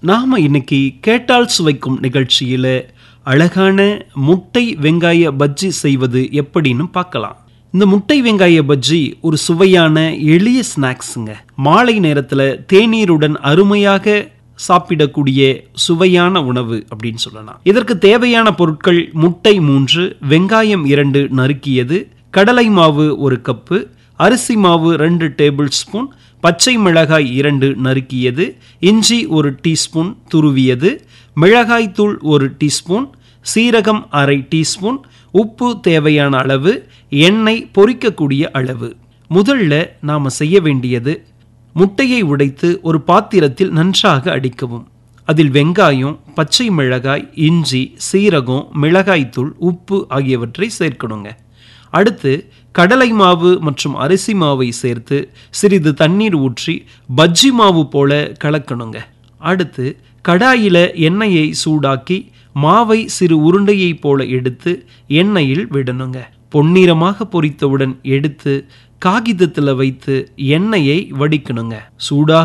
நாம இன்னைக்கு கேட்டால் சுவைக்கும் நிகழ்ச்சியில அழகான முட்டை வெங்காய பஜ்ஜி செய்வது எப்படின்னு பார்க்கலாம் இந்த முட்டை வெங்காய பஜ்ஜி ஒரு சுவையான எளிய ஸ்நாக்ஸுங்க மாலை நேரத்துல தேநீருடன் அருமையாக சாப்பிடக்கூடிய சுவையான உணவு அப்படின்னு சொல்லலாம் இதற்கு தேவையான பொருட்கள் முட்டை மூன்று வெங்காயம் இரண்டு நறுக்கியது கடலை மாவு ஒரு கப்பு அரிசி மாவு ரெண்டு டேபிள் ஸ்பூன் பச்சை மிளகாய் இரண்டு நறுக்கியது இஞ்சி ஒரு டீஸ்பூன் துருவியது மிளகாய் தூள் ஒரு டீஸ்பூன் சீரகம் அரை டீஸ்பூன் உப்பு தேவையான அளவு எண்ணெய் பொரிக்கக்கூடிய அளவு முதல்ல நாம செய்ய வேண்டியது முட்டையை உடைத்து ஒரு பாத்திரத்தில் நன்றாக அடிக்கவும் அதில் வெங்காயம் பச்சை மிளகாய் இஞ்சி சீரகம் மிளகாய்த்தூள் உப்பு ஆகியவற்றை சேர்க்கணுங்க அடுத்து கடலை மாவு மற்றும் அரிசி மாவை சேர்த்து சிறிது தண்ணீர் ஊற்றி பஜ்ஜி மாவு போல கலக்கணுங்க அடுத்து கடாயில எண்ணெயை சூடாக்கி மாவை சிறு உருண்டையைப் போல எடுத்து எண்ணெயில் விடணுங்க பொன்னிறமாக பொரித்தவுடன் எடுத்து காகிதத்தில் வைத்து எண்ணெயை வடிக்கணுங்க சூடாக